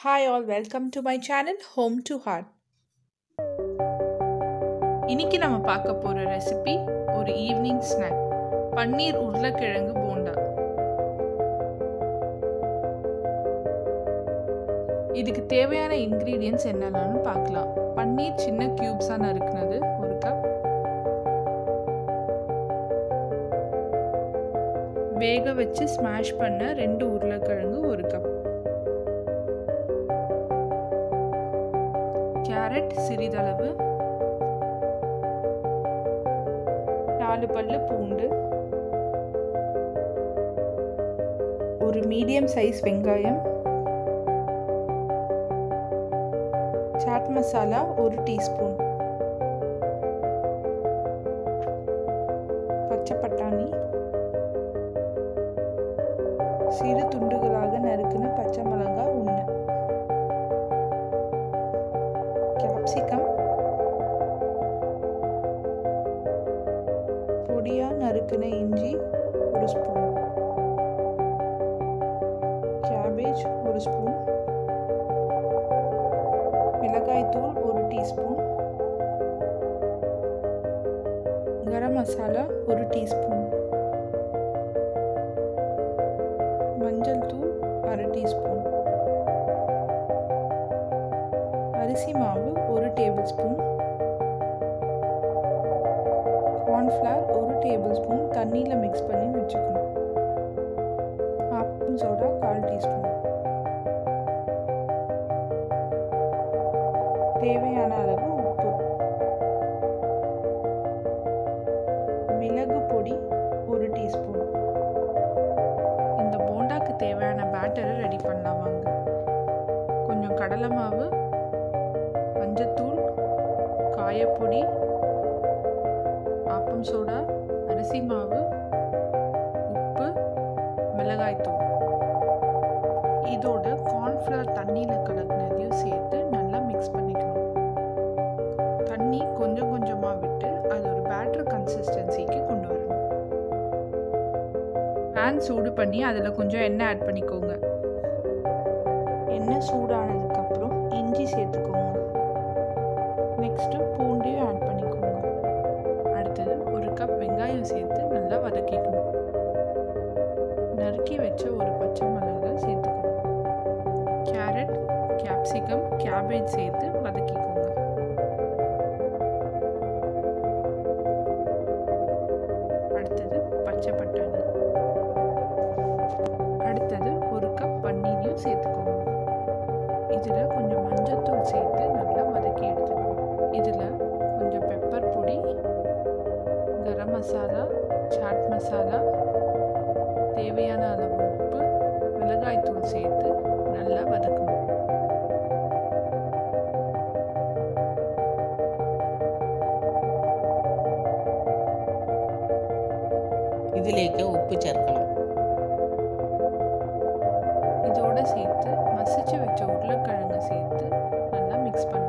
Hi, all, welcome to my channel Home to Heart. இன்னைக்கு நம்ம பார்க்க போகிற ரெசிபி ஒரு ஈவினிங் ஸ்நாக் பன்னீர் உருளைக்கிழங்கு போண்டா இதுக்கு தேவையான இன்க்ரீடியன்ஸ் என்னென்னு பார்க்கலாம் பன்னீர் சின்ன க்யூப்ஸாக நறுக்குனது ஒரு கப் வேக வச்சு ஸ்மாஷ் பண்ண ரெண்டு உருளைக்கிழங்கு ஒரு கப் கேரட் சிறிதளவு நாலு பல்லு பூண்டு ஒரு மீடியம் சைஸ் வெங்காயம் சாட் மசாலா ஒரு டீஸ்பூன் பச்சை பட்டாணி சிறு துண்டுகளாக நறுக்கின பச்சை மிளகாய் ஒன்று கேப்சிகம் பொடியாக நறுக்கின இஞ்சி ஒரு ஸ்பூன் கேபேஜ் ஒரு ஸ்பூன் மிளகாய்த்தூள் ஒரு டீஸ்பூன் கரம் மசாலா ஒரு டீஸ்பூன் மஞ்சள் தூள் அரை டீஸ்பூன் அரிசி மாவு ஒரு டேபிள் ஸ்பூன் கார்ன்ஃப்ளவர் ஒரு டேபிள் ஸ்பூன் தண்ணியில் மிக்ஸ் பண்ணி வச்சுக்கணும் ஆப்பிள் சோடா கால் டீஸ்பூன் தேவையான அளவு உப்பு மிளகு பொடி ஒரு டீஸ்பூன் இந்த போண்டாக்கு தேவையான பேட்டரை ரெடி பண்ணலாம் வாங்க கொஞ்சம் கடலை மாவு மஞ்சத்தூள் காயப்பொடி ஆப்பம் சோடா அரிசி மாவு உப்பு மிளகாய்த்தூள் இதோட கார்ன்ஃப்ளவர் தண்ணியில் கலக்கினதையும் சேர்த்து நல்லா மிக்ஸ் பண்ணிக்கணும் தண்ணி கொஞ்சம் கொஞ்சமாக விட்டு அது ஒரு பேட்டர் கன்சிஸ்டன்சிக்கு கொண்டு வரணும் பேன் சூடு பண்ணி அதில் கொஞ்சம் எண்ணெய் ஆட் பண்ணிக்கோங்க எண்ணெய் சூடானதுக்கப்புறம் இஞ்சி சேர்த்துக்கோங்க நெக்ஸ்ட்டு பூண்டையும் ஆட் பண்ணிக்கோங்க அடுத்தது ஒரு கப் வெங்காயம் சேர்த்து நல்லா வதக்கிக்கணும் நறுக்கி வச்ச ஒரு பச்சை மிளகாய் சேர்த்துக்கணும் கேரட் கேப்சிகம் கேபேஜ் சேர்த்து வதக்கிக்கோங்க அடுத்தது பச்சை பட்டாணி அடுத்தது ஒரு கப் பன்னீரையும் சேர்த்துக்கோங்க இதில் கொஞ்சம் மஞ்சத்தூள் சேர்த்து நல்லா வதக்கி எடுத்துக்கணும் இதில் கொஞ்சம் பெப்பர் பொடி கரம் மசாலா சாட் மசாலா தேவையான அளவு உப்பு மிளகாய்த்தூள் சேர்த்து நல்லா வதக்கணும் ഇതിലേക്ക് ഉപ്പ് ചേർക്കണം இதோட சேர்த்து மசிச்சு வச்ச உருளைக்கிழங்கு சேர்த்து நல்லா மிக்ஸ் பண்ணுங்க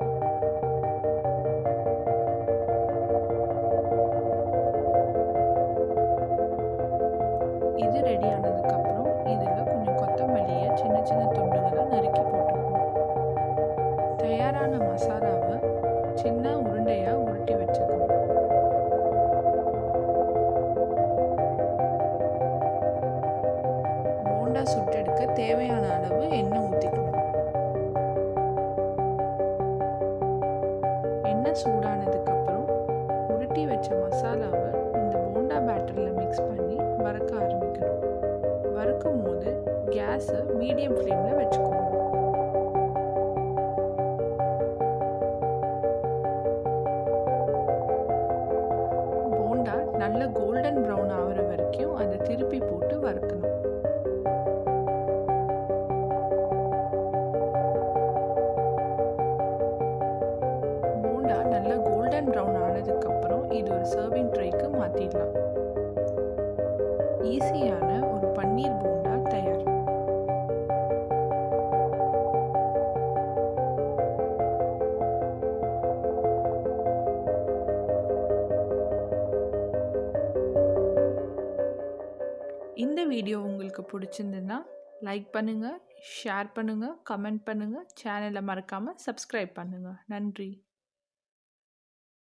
இது ரெடி ஆனதுக்கப்புறம் இதில் கொஞ்சம் கொத்தமல்லியை சின்ன சின்ன துண்டுகளை நறுக்கி போட்டுக்கணும் தயாரான மசாலாவை சின்ன உருண்டையாக உருட்டி வச்சுக்கணும் போண்டா சுட்டெடுக்க தேவையான அளவு எண்ணெய் ஊற்றிக்கணும் எண்ணெய் சூடானதுக்கப்புறம் உருட்டி வச்ச மசாலாவை இந்த போண்டா பேட்டரில் மிக்ஸ் பண்ணி வறுக்க ஆரம்பிக்கணும் வறுக்கும் போது கேஸை மீடியம் ஃப்ளேமில் வச்சுக்கோங்க போண்டா நல்ல கோல்டன் ப்ரௌன் ஆகிற வரைக்கும் அதை திருப்பி போட்டு வறுக்கணும் போண்டா நல்லா கோல்டன் ப்ரௌன் ஆனதுக்கப்புறம் இது ஒரு சர்விங் ட்ரேக்கு மாற்றிடலாம் ஈஸியான ஒரு பன்னீர் போண்டா தயார் இந்த வீடியோ உங்களுக்கு பிடிச்சிருந்ததுன்னா லைக் பண்ணுங்கள் ஷேர் பண்ணுங்கள் கமெண்ட் பண்ணுங்கள் சேனலை மறக்காமல் சப்ஸ்கிரைப் பண்ணுங்கள் நன்றி